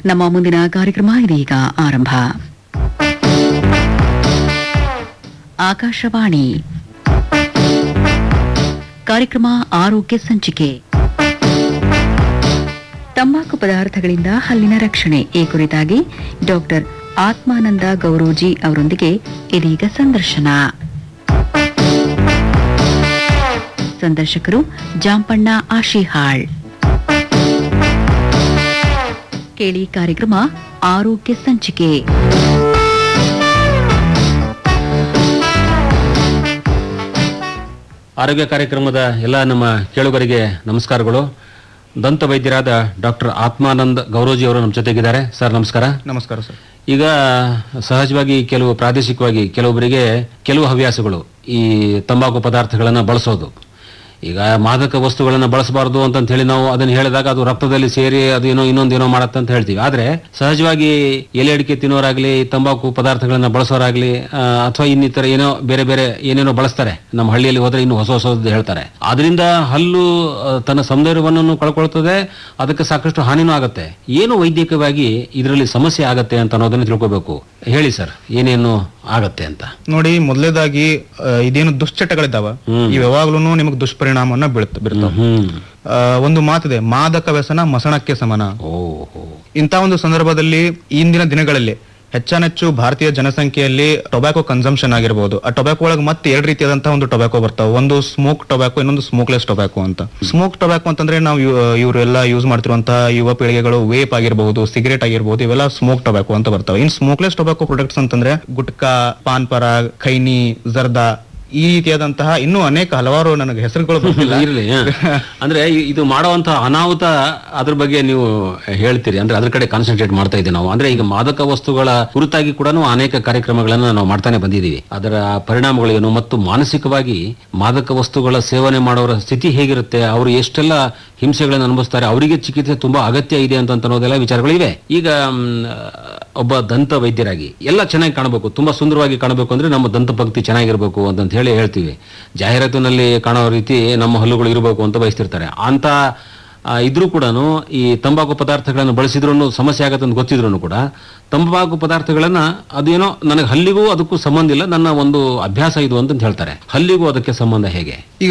ನಮ್ಮ ಮುಂದಿನ ಕಾರ್ಯಕ್ರಮ ಇದೀಗ ಆರಂಭ ಆಕಾಶವಾಣಿ ಕಾರ್ಯಕ್ರಮ ಆರೋಗ್ಯ ಸಂಚಿಕೆ ತಂಬಾಕು ಪದಾರ್ಥಗಳಿಂದ ಹಲ್ಲಿನ ರಕ್ಷಣೆ ಈ ಕುರಿತಾಗಿ ಡಾಕ್ಟರ್ ಆತ್ಮಾನಂದ ಗೌರೋಜಿ ಅವರೊಂದಿಗೆ ಇದೀಗ ಸಂದರ್ಶನ ಸಂದರ್ಶಕರು ಜಾಂಪಣ್ಣ ಆಶಿಹಾಳ್ ಕೇಳಿ ಕಾರ್ಯಕ್ರಮ ಆರೋಗ್ಯ ಸಂಚಿಕೆ ಆರೋಗ್ಯ ಕಾರ್ಯಕ್ರಮದ ಎಲ್ಲ ನಮ್ಮ ಕೇಳುಗರಿಗೆ ನಮಸ್ಕಾರಗಳು ದಂತ ವೈದ್ಯರಾದ ಡಾಕ್ಟರ್ ಆತ್ಮಾನಂದ್ ಗೌರೋಜಿ ಅವರು ನಮ್ಮ ಜೊತೆಗಿದ್ದಾರೆ ಸರ್ ನಮಸ್ಕಾರ ನಮಸ್ಕಾರ ಸರ್ ಈಗ ಸಹಜವಾಗಿ ಕೆಲವು ಪ್ರಾದೇಶಿಕವಾಗಿ ಕೆಲವೊಬ್ಬರಿಗೆ ಕೆಲವು ಹವ್ಯಾಸಗಳು ಈ ತಂಬಾಕು ಪದಾರ್ಥಗಳನ್ನು ಬಳಸೋದು ಈಗ ಮಾದಕ ವಸ್ತುಗಳನ್ನು ಬಳಸಬಾರದು ಅಂತ ಹೇಳಿ ನಾವು ಅದನ್ನು ಹೇಳಿದಾಗ ಅದು ರಕ್ತದಲ್ಲಿ ಸೇರಿ ಅದು ಏನೋ ಇನ್ನೊಂದೇನೋ ಮಾಡತ್ತೆ ಅಂತ ಹೇಳ್ತೀವಿ ಆದ್ರೆ ಸಹಜವಾಗಿ ಎಲೆ ಅಡಿಕೆ ತಿನ್ನೋರಾಗ್ಲಿ ತಂಬಾಕು ಪದಾರ್ಥಗಳನ್ನ ಬಳಸೋರಾಗ್ಲಿ ಆ, ಅಥವಾ ಇನ್ನಿತರ ಏನೋ ಬೇರೆ ಬೇರೆ ಏನೇನೋ ಬಳಸ್ತಾರೆ ನಮ್ಮ ಹಳ್ಳಿಯಲ್ಲಿ ಹೋದ್ರೆ ಇನ್ನು ಹೊಸ ಹೊಸದು ಹೇಳ್ತಾರೆ ಅದರಿಂದ ಹಲ್ಲು ಆ, ತನ್ನ ಸೌಂದರ್ಯವನ್ನು ಕಳ್ಕೊಳ್ತದೆ ಅದಕ್ಕೆ ಸಾಕಷ್ಟು ಹಾನಿನೂ ಆಗುತ್ತೆ ಏನು ವೈದ್ಯಕವಾಗಿ ಇದರಲ್ಲಿ ಸಮಸ್ಯೆ ಆಗತ್ತೆ ಅಂತ ಅನ್ನೋದನ್ನ ತಿಳ್ಕೋಬೇಕು ಹೇಳಿ ಸರ್ ಏನೇನು ಆಗತ್ತೆ ಅಂತ ನೋಡಿ ಮೊದಲೇದಾಗಿ ಇದೇನು ದುಶ್ಚಟಗಳಿದ್ದಾವ ಇವ್ ಯಾವಾಗ್ಲೂ ನಿಮಗೆ ದುಷ್ಪರಿಣಾಮವನ್ನ ಬೀಳುತ್ತ ಬೀರ್ತಾವ ಹ್ಮ್ ಆ, ಒಂದು ಮಾತಿದೆ ಮಾದಕ ವ್ಯಸನ ಮಸಣಕ್ಕೆ ಸಮಾನ ಓಹೋ ಇಂಥ ಒಂದು ಸಂದರ್ಭದಲ್ಲಿ ಇಂದಿನ ದಿನಗಳಲ್ಲಿ ಹೆಚ್ಚಾನೆಚ್ಚು ಭಾರತೀಯ ಜನಸಂಖ್ಯೆಯಲ್ಲಿ ಟೊಬ್ಯಾಕೋ ಕನ್ಸಂಪ್ಷನ್ ಆಗಿರ್ಬೋದು ಆ ಟೊಬ್ಯಾಕೋ ಒಳಗೆ ಮತ್ತೆ ಎರಡು ರೀತಿಯಾದಂತಹ ಒಂದು ಟೊಬ್ಯಾಕೋ ಬರ್ತಾವೆ ಒಂದು ಸ್ಮೋಕ್ ಟೊಬ್ಯಾಕೋ ಇನ್ನೊಂದು ಸ್ಮೋಕ್ಲೆಸ್ ಟೊಬ್ಯಾಕೋ ಅಂತ ಸ್ಮೋಕ್ ಟೊಬ್ಯಾಕೋ ಅಂತಂದ್ರೆ ನಾವು ಇವರೆಲ್ಲ ಯೂಸ್ ಮಾಡ್ತಿರುವಂತಹ ಯುವ ಪೀಳಿಗೆಗಳು ವೇಪ್ ಆಗಿರ್ಬಹುದು ಸಿಗರೇಟ್ ಆಗಿರ್ಬಹುದು ಇವೆಲ್ಲ ಸ್ಮೋಕ್ ಟೊಬ್ಯಾಕೋ ಅಂತ ಬರ್ತವೆ ಇನ್ ಸ್ಮೋಕ್ಲೆಸ್ ಟೊಬ್ಯಾಕೋ ಪ್ರಾಡಕ್ಟ್ಸ್ ಅಂತಂದ್ರೆ ಗುಟ್ಕಾ ಪಾನ್ ಪರಾಗ್ ಖೈನಿ ಜರ್ದಾ ಈ ರೀತಿಯಾದಂತಹ ಇನ್ನೂ ಅನೇಕ ಹಲವಾರು ನನಗೆ ಹೆಸರುಗಳು ಗೊತ್ತಿಲ್ಲ ಇರ್ಲಿ ಹ. ಅಂದ್ರೆ ಇ- ಇದು ಮಾಡುವಂತ ಅನಾಹುತ ಅದ್ರ ಬಗ್ಗೆ ನೀವು ಹೇಳ್ತೀರಿ ಅಂದ್ರೆ ಅದ್ರ ಕಡೆ ಕಾನ್ಸಂಟ್ರೇಟ್ ಮಾಡ್ತಾ ಇದ್ದೀವಿ ನಾವು ಅಂದ್ರೆ ಈಗ ಮಾದಕ ವಸ್ತುಗಳ ಕುರಿತಾಗಿ ಕೂಡ ಅನೇಕ ಕಾರ್ಯಕ್ರಮಗಳನ್ನ ನಾವು ಮಾಡ್ತಾನೆ ಬಂದಿದ್ದೀವಿ ಅದರ ಪರಿಣಾಮಗಳೇನು ಮತ್ತು ಮಾನಸಿಕವಾಗಿ ಮಾದಕ ವಸ್ತುಗಳ ಸೇವನೆ ಮಾಡೋರ ಸ್ಥಿತಿ ಹೇಗಿರುತ್ತೆ ಅವರು ಎಷ್ಟೆಲ್ಲ ಹಿಂಸೆಗಳನ್ನು ಅನುಭವಿಸ್ತಾರೆ ಅವರಿಗೆ ಚಿಕಿತ್ಸೆ ತುಂಬಾ ಅಗತ್ಯ ಇದೆ ಅಂತ ಅನ್ನೋದೆಲ್ಲ ವಿಚಾರಗಳಿವೆ ಈಗ ಮ್, ಒಬ್ಬ ದಂತ ವೈದ್ಯರಾಗಿ ಎಲ್ಲ ಚೆನ್ನಾಗಿ ಕಾಣಬೇಕು ತುಂಬಾ ಸುಂದರವಾಗಿ ಕಾಣಬೇಕು ಅಂದ್ರೆ ನಮ್ಮ ದಂತ ಪಂಕ್ತಿ ಚೆನ್ನಾಗಿರ್ಬೇಕು ಅಂತ ಹೇಳಿ ಹೇಳ್ತೀವಿ ಜಾಹೀರಾತಿನಲ್ಲಿ ಕಾಣೋ ರೀತಿ ನಮ್ಮ ಹಲ್ಲುಗಳು ಇರಬೇಕು ಅಂತ ಬಯಸ್ತಿರ್ತಾರೆ ಅಂತ ಆ, ಇದ್ರೂ ಕೂಡ ಈ ತಂಬಾಕು ಪದಾರ್ಥಗಳನ್ನು ಬಳಸಿದ್ರು ಸಮಸ್ಯೆ ಆಗತ್ತೆ ಅಂತ ಗೊತ್ತಿದ್ರು ಕೂಡ ತಂಬಾಕು ಪದಾರ್ಥಗಳನ್ನ ಅದೇನೋ ನನಗೆ ಹಲ್ಲಿಗೂ ಅದಕ್ಕೂ ಸಂಬಂಧ ಇಲ್ಲ ನನ್ನ ಒಂದು ಅಭ್ಯಾಸ ಇದು ಅಂತ ಹೇಳ್ತಾರೆ ಹಲ್ಲಿಗೂ ಅದಕ್ಕೆ ಸಂಬಂಧ ಹೇಗೆ ಈಗ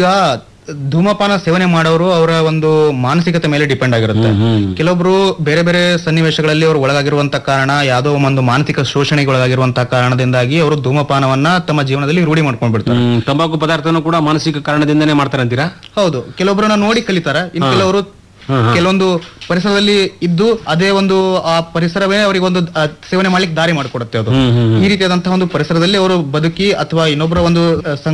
ಧೂಮಪಾನ ಸೇವನೆ ಮಾಡೋರು ಅವರ ಒಂದು ಮಾನಸಿಕತೆ ಮೇಲೆ ಡಿಪೆಂಡ್ ಆಗಿರುತ್ತೆ ಕೆಲವೊಬ್ರು ಬೇರೆ ಬೇರೆ ಸನ್ನಿವೇಶಗಳಲ್ಲಿ ಅವರು ಒಳಗಾಗಿರುವಂತ ಕಾರಣ ಯಾವುದೋ ಒಂದು ಮಾನಸಿಕ ಶೋಷಣೆಗೆ ಒಳಗಾಗಿರುವಂತಹ ಕಾರಣದಿಂದಾಗಿ ಅವರು ಧೂಮಪಾನವನ್ನ ತಮ್ಮ ಜೀವನದಲ್ಲಿ ರೂಢಿ ಮಾಡ್ಕೊಂಡ್ ಬಿಡ್ತಾರೆ ಹ್ಮ್, ತಂಬಾಕು ಪದಾರ್ಥನೂ ಕೂಡ ಮಾನಸಿಕ ಕಾರಣದಿಂದನೇ ಮಾಡ್ತಾರೆ ಅಂತೀರಾ ಹೌದು ಕೆಲವೊಬ್ರನ್ನ ನೋಡಿ ಕಲಿತಾರ ಇನ್ ಕೆಲವರು ಕೆಲವೊಂದು ಪರಿಸರದಲ್ಲಿ ಇದ್ದು ಅದೇ ಒಂದು ಆ ಪರಿಸರವೇ ಅವರಿಗೆ ಒಂದು ಆ, ಸೇವನೆ ಮಾಡ್ಲಿಕ್ಕೆ ದಾರಿ ಮಾಡಿಕೊಡುತ್ತೆ ಅದು ಹ್ಮ್ ಹ್ಮ್ ಈ ರೀತಿಯಾದಂತಹ ಒಂದು ಪರಿಸರದಲ್ಲಿ ಅವರು ಬದುಕಿ ಅಥವಾ ಇನ್ನೊಬ್ಬರ ಒಂದು ಆ,